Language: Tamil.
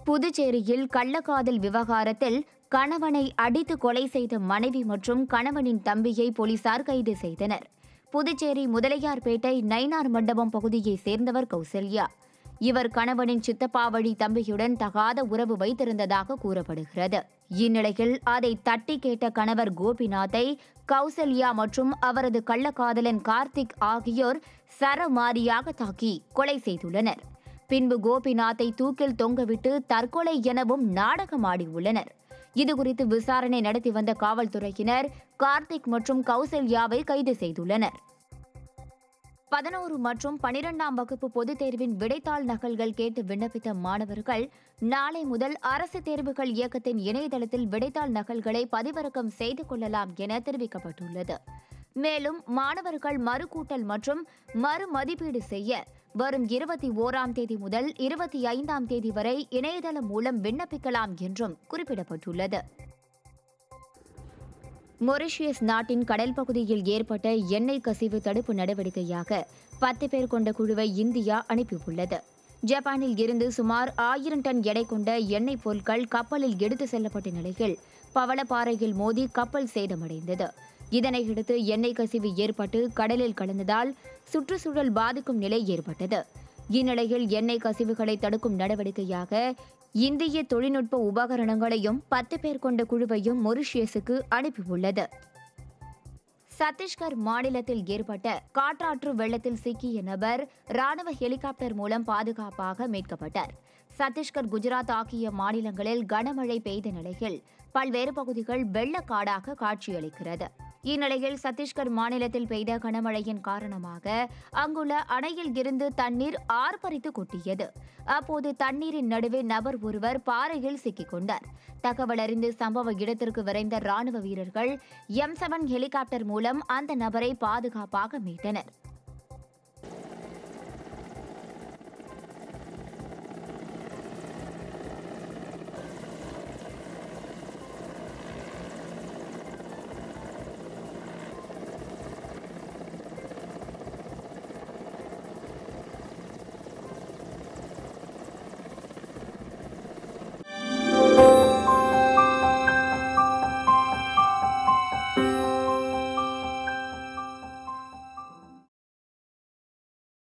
புதுச்சேரியில் கள்ளக்காதல் விவகாரத்தில் கணவனை அடித்து கொலை செய்த மனைவி மற்றும் கணவனின் தம்பியை போலீசார் கைது செய்தனர் புதுச்சேரி முதலியார்பேட்டை நைனார் மண்டபம் பகுதியைச் சேர்ந்தவர் கௌசல்யா இவர் கணவனின் சித்தப்பா வழி தம்பியுடன் தகாத உறவு வைத்திருந்ததாக கூறப்படுகிறது இந்நிலையில் அதை தட்டி கேட்ட கணவர் கோபிநாத்தை கௌசல்யா மற்றும் அவரது கள்ளக்காதலன் கார்த்திக் ஆகியோர் சரமாரியாக தாக்கி கொலை செய்துள்ளனர் பின்பு கோபிநாத்தை தூக்கில் தொங்கவிட்டு தற்கொலை எனவும் நாடகமாடியுள்ளனர் இதுகுறித்து விசாரணை நடத்தி வந்த காவல்துறையினர் கார்த்திக் மற்றும் கௌசல்யாவை கைது செய்துள்ளனர் பதினோரு மற்றும் பனிரெண்டாம் வகுப்பு பொதுத் தேர்வின் விடைத்தாள் நகல்கள் கேட்டு விண்ணப்பித்த மாணவர்கள் நாளை முதல் அரசு தேர்வுகள் இயக்கத்தின் இணையதளத்தில் விடைத்தாள் நகல்களை பதிவிறக்கம் செய்து கொள்ளலாம் என தெரிவிக்கப்பட்டுள்ளது மேலும் மாணவர்கள் மறுகூட்டல் மற்றும் மறுமதிப்பீடு செய்ய வரும் இருபத்தி ஓராம் தேதி முதல் இருபத்தி ஐந்தாம் தேதி வரை இணையதளம் மூலம் விண்ணப்பிக்கலாம் என்றும் குறிப்பிடப்பட்டுள்ளது மொரிஷியஸ் நாட்டின் கடல் பகுதியில் ஏற்பட்ட எண்ணெய் கசிவு தடுப்பு நடவடிக்கையாக பத்து பேர் கொண்ட குழுவை இந்தியா அனுப்பியுள்ளது ஜப்பானில் இருந்து சுமார் ஆயிரம் டன் எடை கொண்ட எண்ணெய் பொருட்கள் கப்பலில் எடுத்து செல்லப்பட்ட நிலையில் பவளப்பாறையில் மோதி கப்பல் சேதமடைந்தது இதனையடுத்து எண்ணெய் கசிவு ஏற்பட்டு கடலில் கலந்ததால் சுற்றுச்சூழல் பாதிக்கும் நிலை ஏற்பட்டது இந்நிலையில் எண்ணெய் கசிவுகளை தடுக்கும் நடவடிக்கையாக இந்திய தொழில்நுட்ப உபகரணங்களையும் பத்து பேர் கொண்ட குழுவையும் மொரிஷியஸுக்கு அனுப்பியுள்ளது சத்தீஸ்கர் மாநிலத்தில் ஏற்பட்ட காற்றாற்று வெள்ளத்தில் சிக்கிய நபர் ராணுவ ஹெலிகாப்டர் மூலம் பாதுகாப்பாக மீட்கப்பட்டார் சத்தீஸ்கர் குஜராத் ஆகிய மாநிலங்களில் கனமழை பெய்த நிலையில் பல்வேறு பகுதிகள் வெள்ளக்காடாக காட்சியளிக்கிறது இந்நிலையில் சத்தீஸ்கர் மாநிலத்தில் பெய்த கனமழையின் காரணமாக அங்குள்ள அணையில் இருந்து தண்ணீர் ஆர்ப்பரித்து கொட்டியது அப்போது தண்ணீரின் நடுவே நபர் ஒருவர் பாறையில் சிக்கிக் கொண்டார் தகவல் அறிந்து சம்பவ இடத்திற்கு விரைந்த ராணுவ வீரர்கள் எம் செவன் ஹெலிகாப்டர் மூலம் அந்த நபரை பாதுகாப்பாக மீட்டனர்